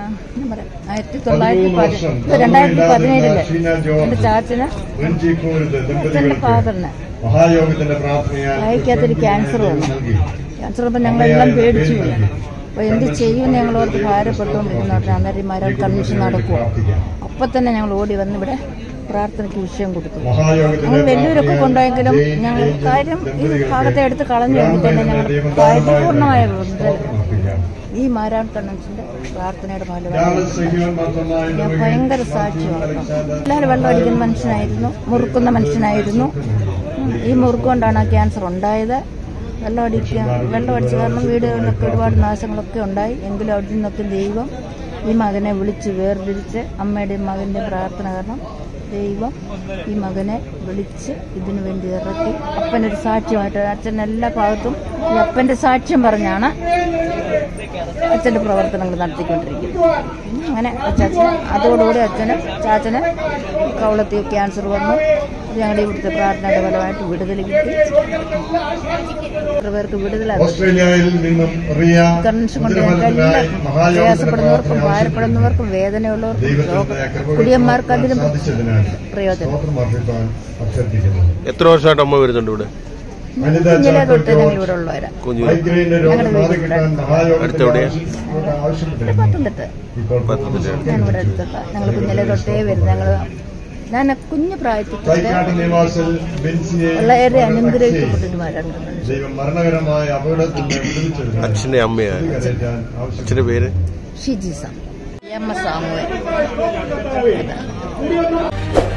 ഞാൻ പറയാം ആയിരത്തി തൊള്ളായിരത്തി പതി രണ്ടായിരത്തി പതിനേഴില് എന്റെ ചാച്ചന് അച്ഛന്റെ ഫാദറിന് മഹായോഗത്തിന്റെ പ്രാർത്ഥനയാൽ വായിക്കാത്തൊരു ക്യാൻസർ വന്നു ക്യാൻസർ വന്നപ്പോൾ ഞങ്ങളെല്ലാം പേടിച്ചു പോയി അപ്പോൾ എന്ത് ചെയ്യുമെന്ന് ഞങ്ങൾ ഓർത്ത് ഭാരപ്പെട്ടുകൊണ്ടിരുന്നു പറഞ്ഞാൽ അന്നേരം ഈ മരം കൺവെൻഷൻ നടക്കുക അപ്പം തന്നെ ഞങ്ങൾ ഓടി വന്ന് ഇവിടെ പ്രാർത്ഥനയ്ക്ക് വിഷയം കൊടുത്തു ഞങ്ങൾ വലിയവരൊക്കെ കൊണ്ടുപോയെങ്കിലും ഞങ്ങൾ കാര്യം ഈ ഭാഗത്തെ എടുത്ത് കളഞ്ഞുകൊണ്ട് തന്നെ ഞങ്ങൾ പരിപൂർണമായ വിടുതൽ ഈ മാരാൺ കൺവെൻഷന്റെ പ്രാർത്ഥനയുടെ ഫലമായി ഞാൻ ഭയങ്കര സാക്ഷ്യമാണ് എല്ലാവരും വെള്ളം അടിക്കുന്ന മനുഷ്യനായിരുന്നു മുറുക്കുന്ന മനുഷ്യനായിരുന്നു ഉം, ഈ മുറുക്കൊണ്ടാണ് ആ ക്യാൻസർ ഉണ്ടായത് വെള്ളം അടിക്കുക വെള്ളം അടിച്ച കാരണം വീടുകളിലൊക്കെ ഒരുപാട് നാശങ്ങളൊക്കെ ഉണ്ടായി എങ്കിലും അവിടെ നിന്നൊക്കെ ദൈവം ഈ മകനെ വിളിച്ച് വേർതിരിച്ച് അമ്മയുടെയും മകൻ്റെ പ്രാർത്ഥന കാരണം ദൈവം ഈ മകനെ വിളിച്ച് ഇതിനു വേണ്ടി ഇറക്കി അപ്പനൊരു സാക്ഷ്യമായിട്ട് അച്ഛൻ എല്ലാ ഭാഗത്തും ഈ അപ്പൻ്റെ സാക്ഷ്യം പറഞ്ഞാണ് അച്ഛൻ്റെ പ്രവർത്തനങ്ങൾ നടത്തിക്കൊണ്ടിരിക്കുന്നത് ഉം, അങ്ങനെ അച്ചാച്ചന് അതോടുകൂടി അച്ഛന് ചാച്ചന് കവളത്തിൽ ക്യാൻസർ വന്നു അത് ഞങ്ങളുടെ ഇവിടുത്തെ പ്രാർത്ഥനയുടെ ഫലമായിട്ട് വിടുതൽ കിട്ടി എത്ര പേർക്ക് വിടുതലാണ് ഓസ്ട്രേലിയയിൽ നിന്നും റിയ കൺവെൻഷൻ കൊണ്ട് ഞങ്ങൾക്ക് ഉത്തരവാദിത്തത്തിനായി എല്ലാം മഹായോഗത്തിന്റെ പ്രയാസപ്പെടുന്നവർക്കും പ്രാർത്ഥന ഭാരപ്പെടുന്നവർക്കും വേദനയുള്ളവർക്കും ദൈവത്തിന്റെ രോഗ- കൃപകൾ കുടിയന്മാർക്ക് അതിലും സാധിച്ചതിനാൽ പ്രയോജനം സ്തോത്രം അർപ്പിക്കാൻ അഭ്യർത്ഥിക്കുന്നു എത്ര വർഷമായിട്ട് അമ്മ വരുന്നുണ്ട് ഇവിടെ വനിതാ കുഞ്ഞിലെ ചാക്കോ തൊട്ട് ഞങ്ങൾ ജോർജ് ഇവിടെ ഉള്ളവരാ കുഞ്ഞു മൈഗ്രെയിന്റെ രോഗം ഞങ്ങളുടെ വീട് മാറിക്കിട്ടാൻ ഇവിടെ. മഹായോഗത്തിന്റെ അടുത്തെവിടെയാ? ആവശ്യത്തോട് ആവശ്യപ്പെട്ടിരുന്നു പത്തനംതിട്ട ഇപ്പോൾ പത്തനംതിട്ട. ഞാൻ ഇവിടെ അടുത്തൊക്കെ ഞങ്ങൾ കുഞ്ഞിലെ തൊട്ടേ വരുന്നത് ഞങ്ങൾ ഞാൻ കുഞ്ഞു പ്രായത്തിൽ തൊട്ട് തൈക്കാട്ട് നിവാസിൽ ബിൻസിയെ വളരെ അനുഗ്രഹിക്കപ്പെട്ടിട്ടുമാരാണ് ദൈവം മരണകരമായ അപകടത്തിൽ നിന്ന് വിടുവിച്ചതിനാൽ അച്ഛന്റെ അമ്മയാ ഇത് കരയറ്റാൻ അച്ഛന്റെ പേര് Shiji Sam M S Samuel